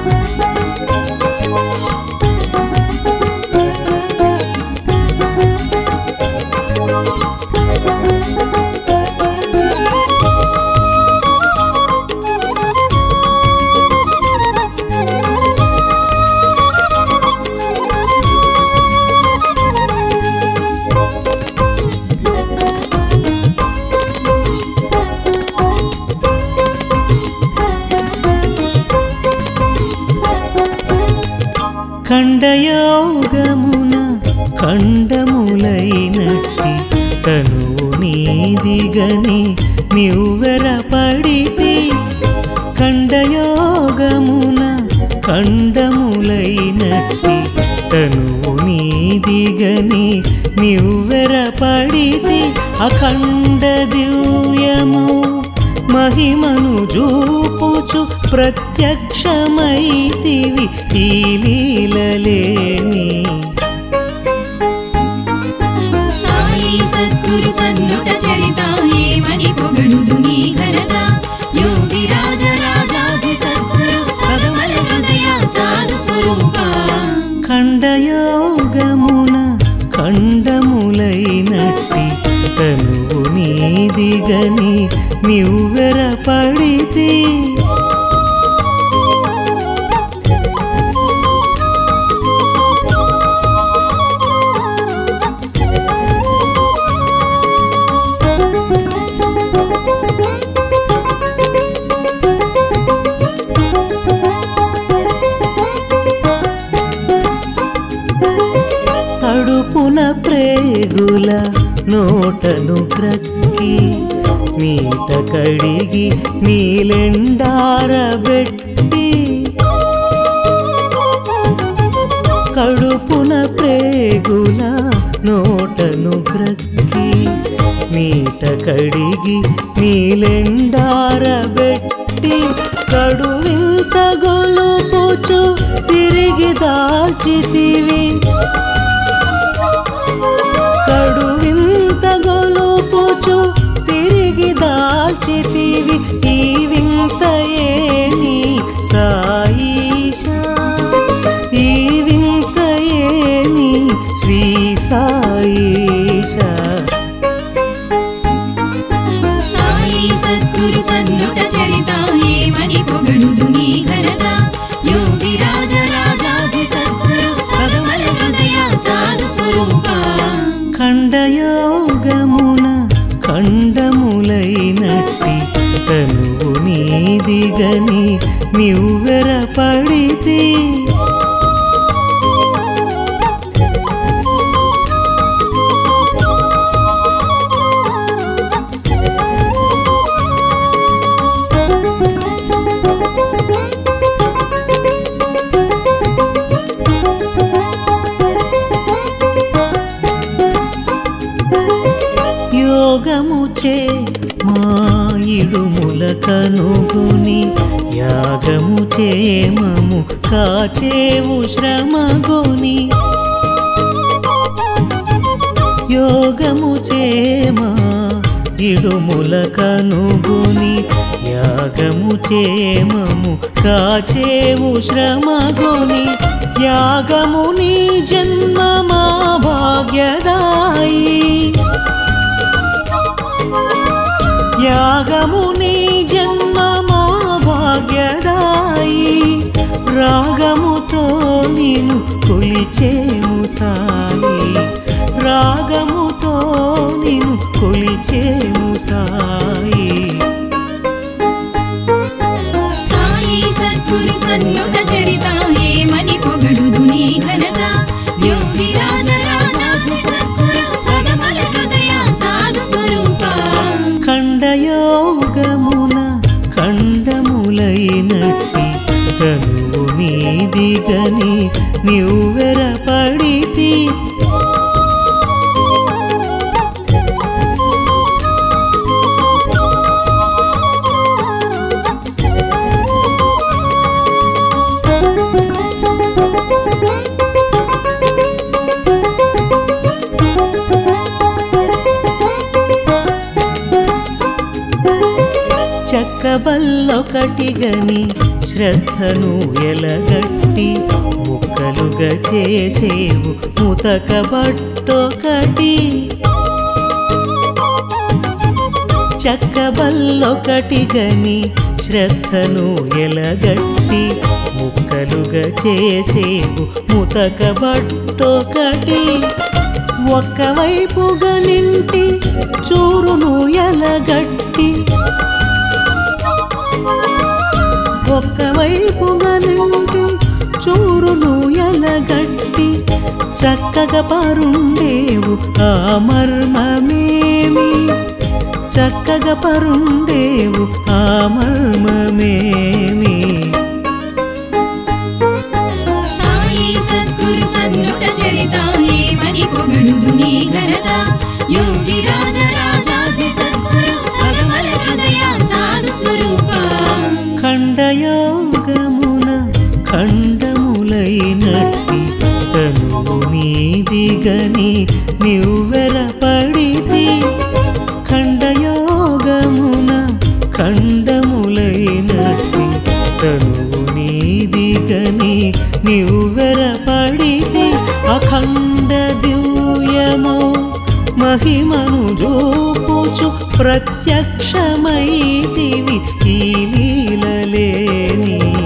ఖండయోగమున ఖండములైనట్టి తనువు నీదిగని నివ్వెరపడితి ఖండయోగమున ఖండములైనట్టి తనువు నీదిగని నివ్వెరపడితి అఖండ దివ్యము మహిమను చూపుచు ప్రత్యక్షమైతివి ఈ లీలలేని సాయి సద్గురు సన్నుత చరిత ఏమని పొగడుదు నీ ఘనత యోగి రాజ రాజాది సద్గురు సదమల హృదయ సాధు స్వరూప ఖండయోగమున ఖండములైనట్టి తనువు నీదిగని నివ్వెరపడితే కడుపున ప్రేగుల నోటను క్రక్కి నీట కడిగి నీలెండారబెట్టి కడుపున ప్రేగుల నోటను క్రక్కి నీట కడిగి నీలెండారబెట్టి కడువింత గొలుపుచు తిరిగి దాల్చితివి కడువింత గొలుపుచు తిరిగి దాల్చితివి ఈ వింత ఏమి సాయిషా ఈ వింత ఏమి శ్రీ సాయిషా సాయి సద్గురు సన్నుత చరిత ఏమని పొగడుదు నీ ఘనత యోగి రాజ రాజాది సద్గురు సదమల హృదయ సాధు స్వరూప ఖండయోగమున ఖండములైనట్టి తనువు నీదిగని నివ్వెరపడితే యోగము చే మా ఇడుముల కనుగొని యాగము చేమము కాచేవు శ్రమగొని యోగము చేమా ఇడుముల కనుగొని యాగము చేమము కాచేవు శ్రమగొని యాగము నీ జన్మ మా భాగ్యదాయి యాగము నీ జన్మ మా భాగ్యదాయి రాగముతో నిన్ను కొలిచేము సాయి రాగముతో నిన్ను కొలిచేము సాయి సాయి సద్గురు సన్నుత చరిత ఏమని పొగడుదు నీ ఘనత యోగి రాజ రాజాది సద్గురు సదమల హృదయ సాధు స్వరూప ఖండయోగమున ఖండములైనట్టి తనువు నీదిగని నివ్వెరపడితి చక్కబల్లొకటి గని శ్రద్ధను ఎలగట్టి ముక్కలుగా చేసేవు ముతక బట్టొకటి చక్కబల్లొకటి గని శ్రద్ధను ఎలగట్టి ముక్కలుగా చేసేవు ముతక బట్టొకటి ఒక్కవైపుగా నింటి చూరును ఎలగట్టి ఒక్కవైపుగా నింటి చూరును ఎలగట్టి చక్కగా పరుండేవు ఆ మర్మమేమి చక్కగా పరుండేవు ఆ మర్మమేమి సాయి సద్గురు సన్నుత చరిత ఏమని పొగడుదు నీ ఘనత యోగి రాజ రాజాది సద్గురు సగమల హృదయ సాధు స్వరూప ఖండయోగమున ఖండములైనట్టి తనువు నీదిగని నివ్వెరపడితి ఖండయోగమున ఖండములైనట్టి తనువు నీదిగని నివ్వెరపడితి అఖండ దివ్యమో మహిమను జోపుచు ప్రత్యక్షమైతివి ఈ లీలలేని